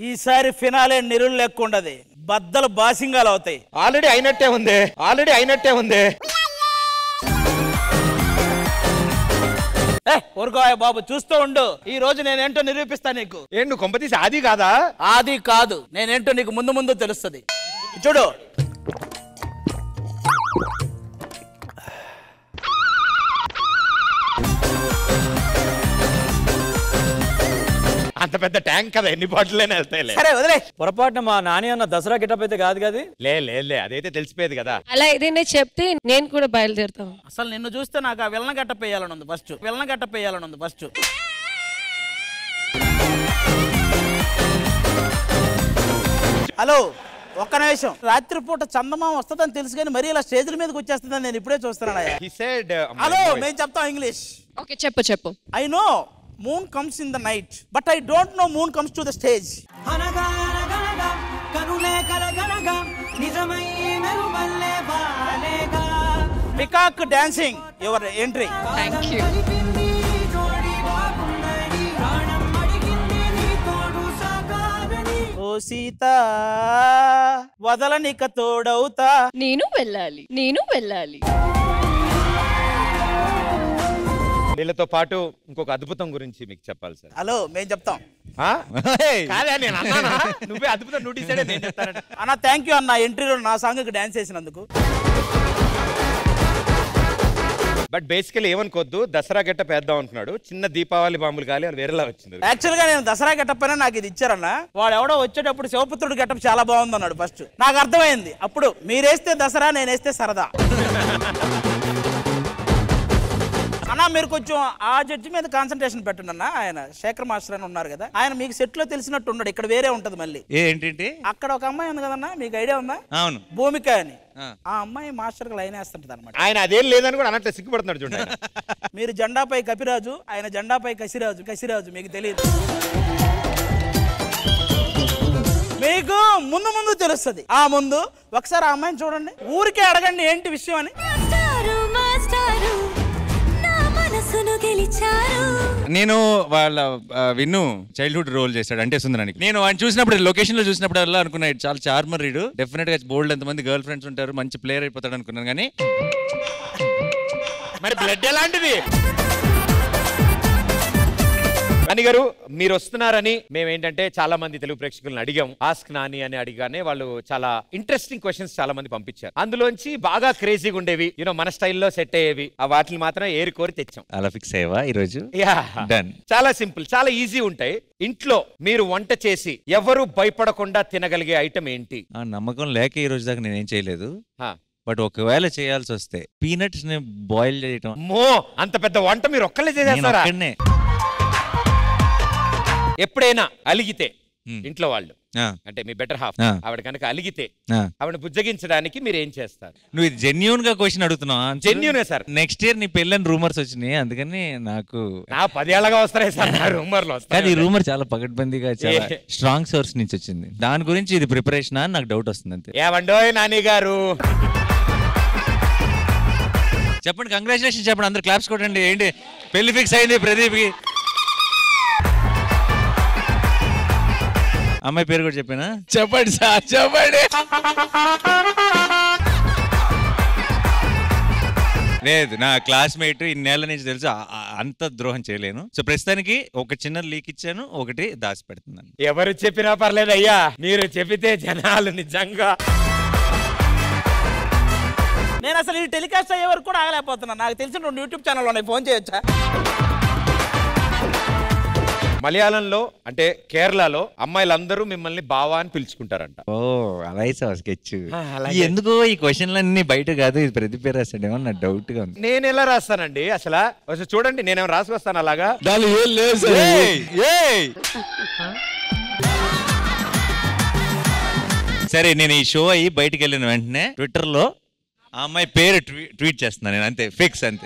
ఈసారి ఫినాలే నిరులు లెక్క ఉండదు బద్దలు బాసింగాలు అవుతాయి ఆల్రెడీ అయినట్టే ఉంది ఆల్రెడీ అయినట్టే ఉంది ఏ ఊరుకోయ్ బాబు చూస్తూ ఉండు ఈ రోజు నేనేంటో నిరూపిస్తా నీకు ఏం నువ్వు కొంపతీసి ఆది కాదా ఆది కాదు నేనేంటో నీకు ముందు ముందు తెలుస్తుంది చూడు అంత పెద్ద ట్యాంక్ కదా ఎన్ని బాటిల్లోనే వెళ్తాయిలే సరే వదిలే పొరపాటున మా నాని అన్న దసరా గెటప్ అయితే కాదు కదా లే లే లే అదైతే తెలిసిపోయేది కదా అలా ఏదైనా చెప్తే నేను కూడా బయలుదేరుతాను అసలు నిన్ను చూస్తే నాకు ఆ విలన గట్ట పేయాలని ఉంది ఫస్ట్ విలన గట్ట పేయాలని ఉంది ఫస్ట్ హలో ఒక్క నిమిషం రాత్రిపూట చందమామ వస్తుందని తెలుసు కానీ మరీ ఇలా స్టేజ్ల మీదకి వచ్చేస్తుందని నేను ఇప్పుడే చూస్తున్నాను హీ సెడ్ హలో మేము చెప్తాం ఇంగ్లీష్ ఓకే చెప్పు చెప్పు I know moon comes in the night but I don't know moon comes to the stage అనగా అనగనగా కనులే కలగనగా నిజమై మెరుమల్లే బాలేగా peacock dancing your entry thank you కలిపింది జోడి బాగుందని ప్రాణం అడిగింది నీ తోడు సాగాలని ఓ సీత వదలనిక తోడవుతా నేను వెళ్ళాలి నేను వెళ్ళాలి వీళ్ళతో పాటు ఇంకొక అద్భుతం గురించి మీకు చెప్పాలి సార్ హలో మేము చెప్తాం ఆ? కాదా నేను అన్నానా నువ్వే అద్భుతం నువ్వు డిసైడ్ నేను చెప్తానంటే అన్న థ్యాంక్ యూ అన్న ఎంట్రీలో నా సాంగ్కి డాన్స్ చేసినందుకు బట్ బేసికలీ ఏమనుకోవద్దు దసరా గెట్ట పేద్దాం అంటున్నాడు చిన్న దీపావళి బాంబులు కాలి అని వేరేలా వచ్చింది యాక్చువల్ గా నేను దసరా గెటప్ అయినా నాకు ఇది ఇచ్చారన్న వాడు ఎవడో వచ్చేటప్పుడు శివపుత్రుడు గెటప్ చాలా బాగుంది అన్నాడు ఫస్ట్ నాకు అర్థమైంది అప్పుడు మీరేస్తే దసరా నేనేస్తే సరదా అన్న మీరు కొంచెం ఆ జడ్జి మీద కాన్సన్ట్రేషన్ పెట్టండి అన్న ఆయన శేఖర్ మాస్టర్ అని ఉన్నారు కదా ఆయన మీకు సెట్ లో తెలిసినట్టు ఉన్నాడు ఇక్కడ వేరే ఉంటది మళ్ళీ ఏంటి అక్కడ ఒక అమ్మాయి ఉంది కదన్నా మీకు ఐడియా ఉందా అవును భూమిక అని ఆ. ఆ అమ్మాయి మాస్టర్ కి లైన్ వేస్తుంటది అనమాట ఆయన అదేం లేదని కూడా అన్నట్టు సిగ్గుపడుతున్నాడు చూడండి ఆయన. మీరు జెండాపై కపిరాజు ఆయన జెండాపై కసిరాజు కసిరాజు మీకు తెలియదు మీకు ముందు ముందు తెలుస్తుంది ఆ ముందు ఒకసారి ఆ అమ్మాయిని చూడండి ఊరికే అడగండి ఏంటి విషయం అని మాస్టారు మాస్టారు నా మనసును గెలిచారు నేను వాళ్ళ ఆ, విన్ను చైల్డ్హుడ్ రోల్ చేశాడు అంటే సుందరానికి నేను ఆయన చూసినప్పుడు లొకేషన్ లో చూసినప్పుడు అలా అనుకున్నా "ఇటు చాలా చార్మర్ రీడు డెఫినెట్ గా బోల్డ్ ఎంతమంది గర్ల్ ఫ్రెండ్స్ ఉంటారు మంచి ప్లేయర్ అయిపోతాడు అనుకున్నాను కానీ మరి బ్లడ్ ఎలాంటిది నాని గారు మీరు వస్తున్నారని మేము ఏంటంటే చాలా మంది తెలుగు ప్రేక్షకులను అడిగాం ఆస్క్ నాని అని అడిగానే వాళ్ళు చాలా ఇంట్రెస్టింగ్ క్వశ్చన్స్ చాలా మంది పంపించారు అందులోంచి బాగా క్రేజీగా ఉండేవి యూనో మన స్టైల్లో సెట్ అయ్యేవి ఆ వాటిని మాత్రం ఏరి కోరి తెచ్చాం అలా ఫిక్స్ అయ్యవా ఈరోజు యా Done. చాలా సింపుల్ చాలా ఈజీ ఉంటాయి ఇంట్లో మీరు వంట చేసి ఎవరు భయపడకుండా తినగలిగే ఐటమ్ ఏంటి ఆ నమ్మకం లేక ఈ రోజు దాకా నేనేం చేయలేదు హా. బట్ ఒకవేళ చేయాల్సి వస్తే పీనట్స్ ని బాయిల్ చేయటం మో అంత పెద్ద వంట మీరు ఒక్కళ్ళే నేను చేసేస్తారా ఒక్కడినే ఎప్పుడైనా అలిగితే Hmm. ఇంట్లో వాళ్ళు ఆ, అంటే మీ బెటర్ హాఫ్ ఆ. ఆవిడ కనుక అలిగితే ఆ. ఆవిడ బుజ్జగించడానికి మీరు ఏం చేస్తారు నువ్వు ఇది జెన్యున్ గా క్వశ్చన్ అడుగుతున్నావు Genuine ఏ sir. నెక్స్ట్ ఇయర్ నీ పెళ్ళని రూమర్స్ వచ్చినాయి అందుకని నాకు నా పదేళ్ళగా వస్తాయి సార్ నా రూమర్లు కానీ ఈ వస్తాయి రూమర్ చాలా పకడ్బందీగా చాలా ఏ. స్ట్రాంగ్ సోర్స్ నుంచి వచ్చింది దాని గురించి ఇది ప్రిపరేషన్ అని నాకు డౌట్ వస్తుంది అంతే ఏమండోయ్ నాని గారు చెప్పండి కంగ్రాచులేషన్ చెప్పండి అందరు క్లాప్స్ కొట్టండి ఏంటి పెళ్లి ఫిక్స్ అయింది ప్రదీప్ కి అమ్మాయి పేరు కూడా చెప్పానా చెప్పండి సార్ చెప్పండి లేదు నా క్లాస్మేట్ ఇన్నేళ్ల నుంచి తెలుసు ఆ- ఆ- అంత ద్రోహం చేయలేను సో ప్రస్తుతానికి ఒక చిన్న లీక్ ఇచ్చాను ఒకటి దాచి పెడుతున్నాను ఎవరు చెప్పినా పర్లేదు అయ్యా మీరు చెప్పితే జనాలు నిజంగా నేను అసలు ఈ టెలికాస్ట్ అయ్యే వరకు కూడా ఆగలేకపోతున్నాను నాకు తెలిసిన రెండు యూట్యూబ్ ఛానల్ ఉన్నాయి ఫోన్ చేయొచ్చా మలయాళంలో అంటే కేరళలో అమ్మాయిలందరూ మిమ్మల్ని బావా అని పిలుచుకుంటారంట ఓ అలా వేసావా స్కెచ్ ఆ, అలాగే. ఎందుకో ఈ క్వశ్చన్లన్నీ బయట కాదు ఇది ప్రదీప్ పేరు రాస్తాడేమో నా డౌట్ గా ఉంది నేను ఎలా రాస్తానండి అసలు అసలు చూడండి నేనేమో రాసుకొస్తాను అలాగా ఏయ్! ఏయ్! సరే నేను ఈ షో అయ్యి బయటికి వెళ్ళిన వెంటనే ట్విట్టర్ లో ఆ అమ్మాయి పేరు ట్వీ- ట్వీట్ చేస్తున్నాను నేను అంతే ఫిక్స్ అంతే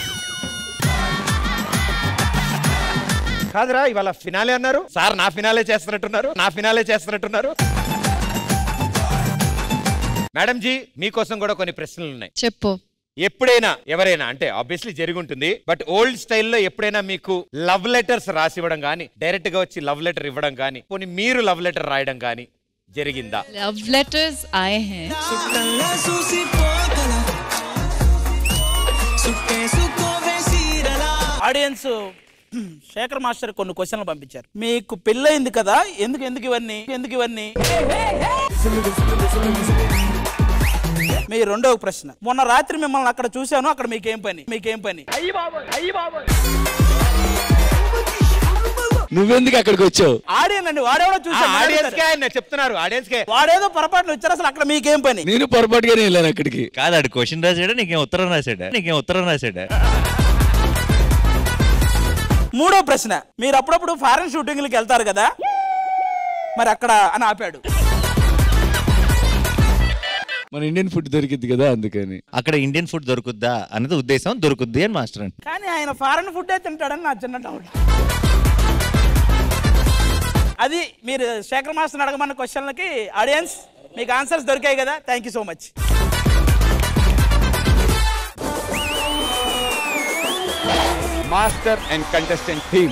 కాదురా ఇవాళ ఫినాలే అన్నారు సార్ నా ఫినాలే చేస్తున్నట్టున్నారు నా ఫినాలే చేస్తున్నట్టున్నారు మేడం జీ మీకోసం కూడా కొన్ని ప్రశ్నలు ఉన్నాయి చెప్పు ఎప్పుడైనా ఎవరైనా అంటే ఆబ్వియస్లీ జరిగి ఉంటుంది బట్ ఓల్డ్ స్టైల్లో ఎప్పుడైనా మీకు లవ్ లెటర్స్ రాసి ఇవ్వడం కానీ డైరెక్ట్ గా వచ్చి లవ్ లెటర్ ఇవ్వడం కానీ పోనీ మీరు లవ్ లెటర్ రాయడం కానీ జరిగిందా लव लेटर्स आए हैं సుట్టల్లా చూసిపోగల సుట్టేసుకోవే సీరలా ఆడియన్స్ హ్మ్, శేఖర్ మాస్టర్ కొన్ని క్వశ్చన్లు పంపించారు మీకు పెళ్ళయింది కదా ఎందుకు ఎందుకు ఇవన్నీ ఎందుకు ఇవన్నీ మీ రెండవ ప్రశ్న మొన్న రాత్రి మిమ్మల్ని అక్కడ చూశాను అక్కడ మీకేం పని మీకేం పని నువ్వెందుకు అక్కడికి వచ్చావు ఆడియన్ అండి వాడేవాడో చూశాను ఆడియన్స్ కే ఆయన చెప్తున్నారు ఆడియన్స్ కే వాడేదో పొరపాటున వచ్చారు అసలు అక్కడ మీకేం పని నేను పొరపాటుగానే వెళ్ళాను అక్కడికి కాదు ఆడు క్వశ్చన్ రాసాడా నీకేం ఉత్తరం రాసాడా నీకేం ఉత్తరం రాసాడా మూడో ప్రశ్న మీరు అప్పుడప్పుడు ఫారెన్ షూటింగ్లకు వెళ్తారు కదా మరి అక్కడ అని ఆపాడు మన ఇండియన్ ఫుడ్ దొరికింది కదా అందుకని అక్కడ ఇండియన్ ఫుడ్ దొరుకుద్దా అనేది ఉద్దేశం దొరుకుద్ది అని మాస్టర్ అంటే కానీ ఆయన ఫారెన్ ఫుడ్డే తింటాడని నా చిన్న డౌట్ అది మీరు శేఖర్ మాస్టర్ అడగమన్న క్వశ్చన్లకి ఆడియన్స్ మీకు ఆన్సర్స్ దొరికాయి కదా thank you so much master and contestant team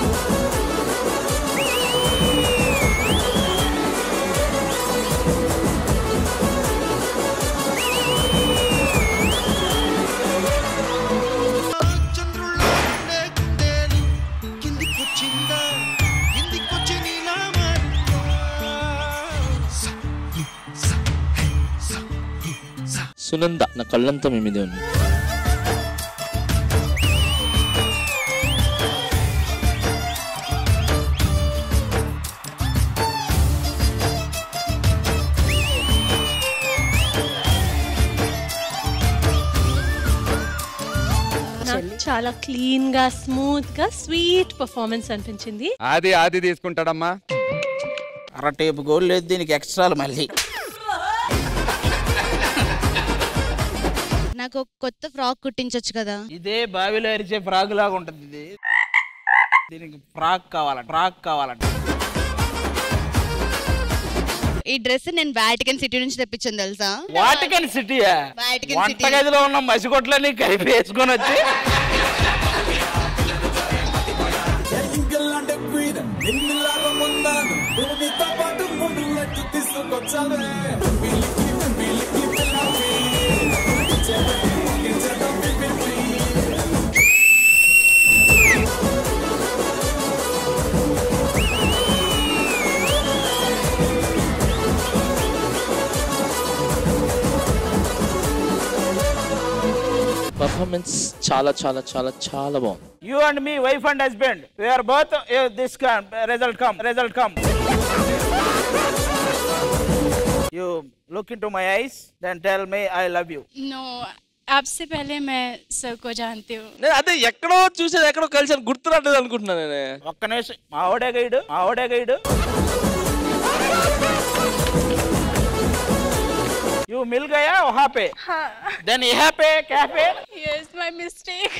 Sunanda నా కళ్ళంతా మీ మీదే ఉంది నాకు చాలా క్లీన్ గా స్మూత్ గా స్వీట్ పర్ఫార్మెన్స్ అనిపించింది ఆది ఆది తీసుకుంటాడమ్మా అర టేపు గోల్ లేదు దీనికి ఎక్స్ట్రాలు మళ్ళీ నాకు ఒక కొత్త ఫ్రాక్ కుట్టించొచ్చు కదా ఇదే బావిలో అరిచే ఫ్రాక్ లాగా ఉంటుంది ఇది దీనికి ఫ్రాక్ కావాలంట ఫ్రాక్ కావాలంట ఈ డ్రెస్ నేను వాటికన్ సిటీ నుంచి తెప్పించాను తెలుసా వాటికన్ సిటీయా వాటికన్ వంట సిటీ గదిలో ఉన్న మసిగొట్లని కలిపి వేసుకొని వచ్చి పర్ఫార్మెన్స్ చాలా చాలా చాలా చాలా బాగుంది you and me wife and husband we are both this result come result come you look into my eyes then tell me I love you no आपसे पहले मैं सर को जानती हूँ నేను అదే ఎక్కడో చూసేది ఎక్కడో కలిసి గుర్తురాట్లేదు అనుకుంటున్నాను నేను ఒక్క నిమిషం మావడే గైడు మావడే గైడు यू मिल गया वहाँ पे हाँ देन यहाँ पे क्या पे यस माय मिस्टेक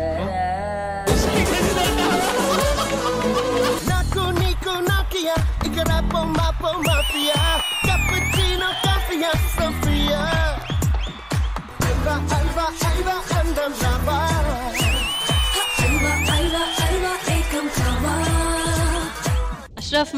నాకు నీకు నాకియా ఇక రేపో మాపో మాఫియా cappuccino కాఫియా సోఫియా ఐవా ఐవా ఐవా అందం రావా अशरफ